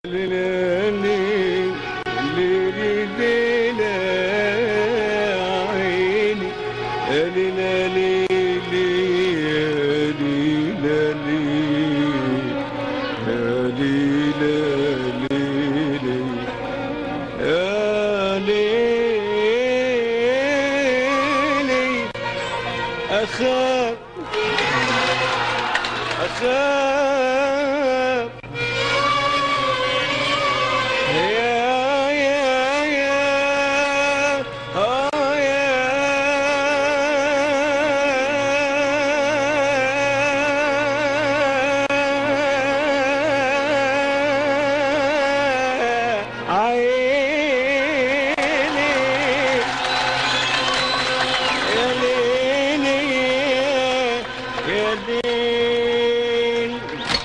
أخاف أخاف يا يا يا آه يا عيني يا ليلي يا ليل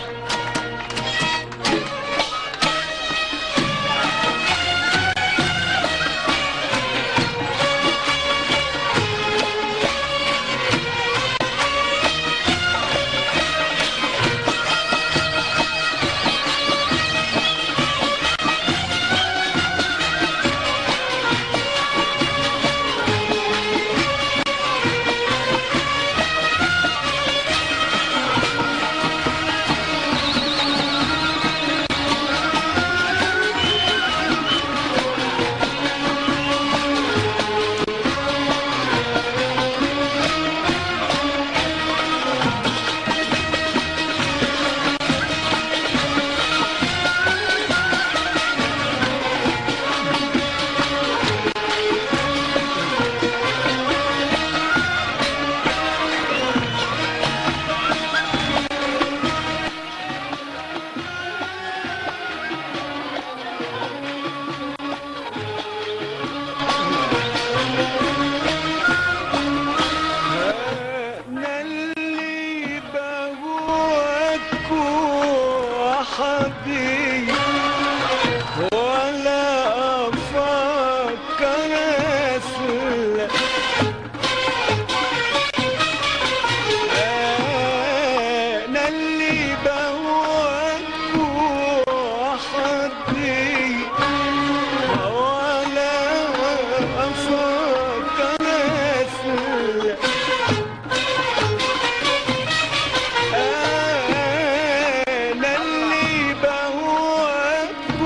أنا اللي بهواك وحدي ولا أفكر أسلم أنا اللي بهواك وحدي ولا أفكر أسلم أنا اللي بهواك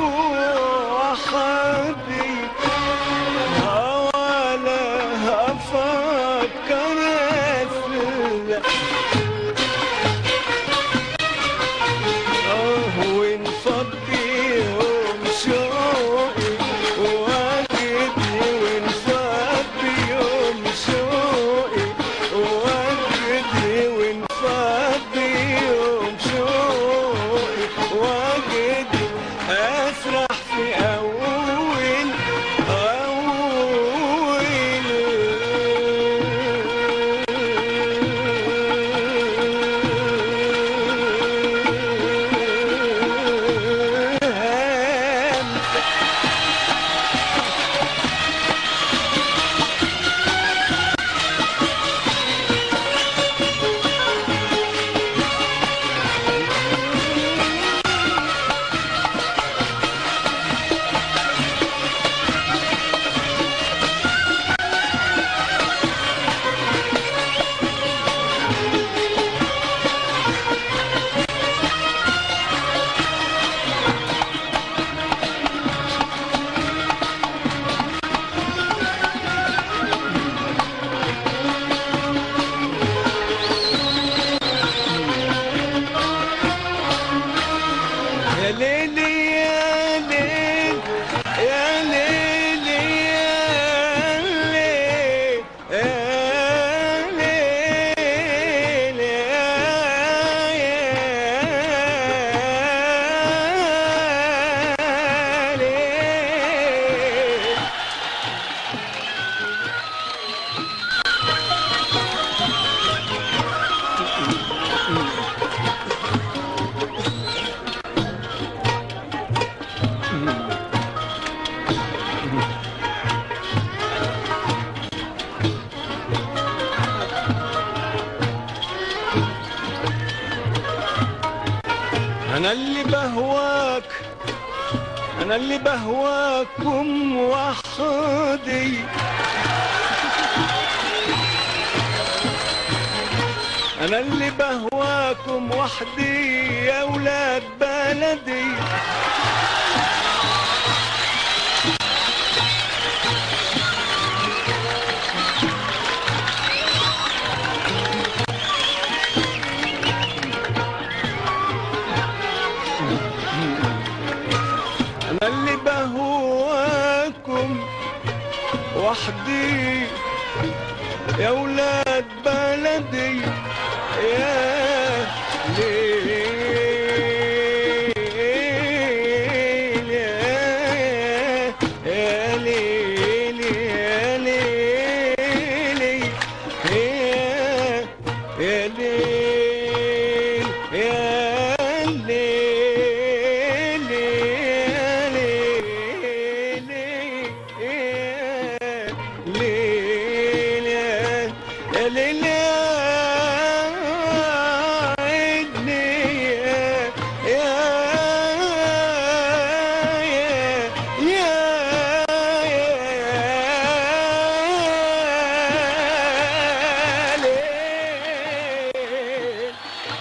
وحدي ولا أفكر أسلم آه ونفضي يوم شوقي وجدني ونفضي يوم شوقي وجدني ونفضي يوم شوقي وجدني أسرح في أول أول يا ليلي يا ليل يا ليلي يا ليل يا ليل يا ليل انا اللي بهواكم وحدي انا اللي بهواكم وحدي يا ولاد بلدي انا اللي بهواكم وحدي يا ولاد بلدي يا ليل يا يا ليل يا ليل يا يا ليل يا ليل يا ليل يا ليل يا ليل يا عيني يا يا يا يا ليل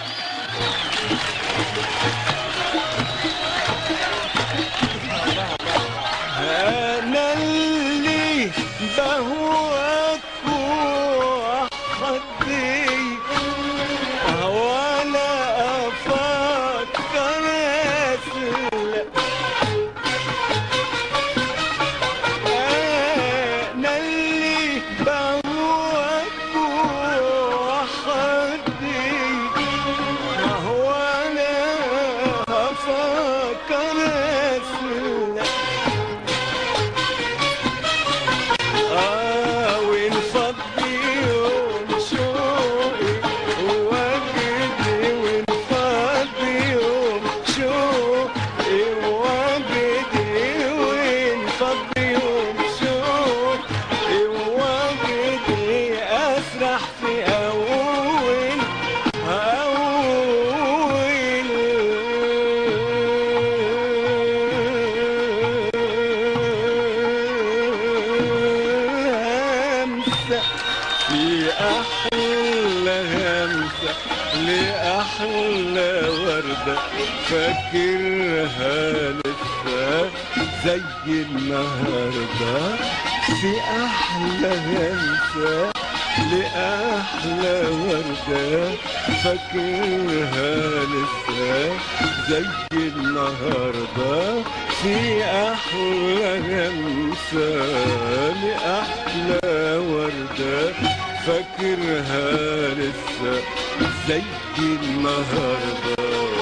انا اللي بهواك وحدي ولا افكر اسلم انا اللي بهواك وحدي وهو انا افكر اسلم آه ونفضي يوم شوقي ووجدي ونفضي يوم شوقي ووجدي ونفضي يوم شوقي ووجدي أسرح في أول همسة لأحلى همسة لأحلى وردة فاكرها لسه زي النهاردة في أحلى همسة لأحلى وردة فاكرها لسه زي النهاردة في أحلى همسة لأحلى وردة فاكرها لسه زي النهاردة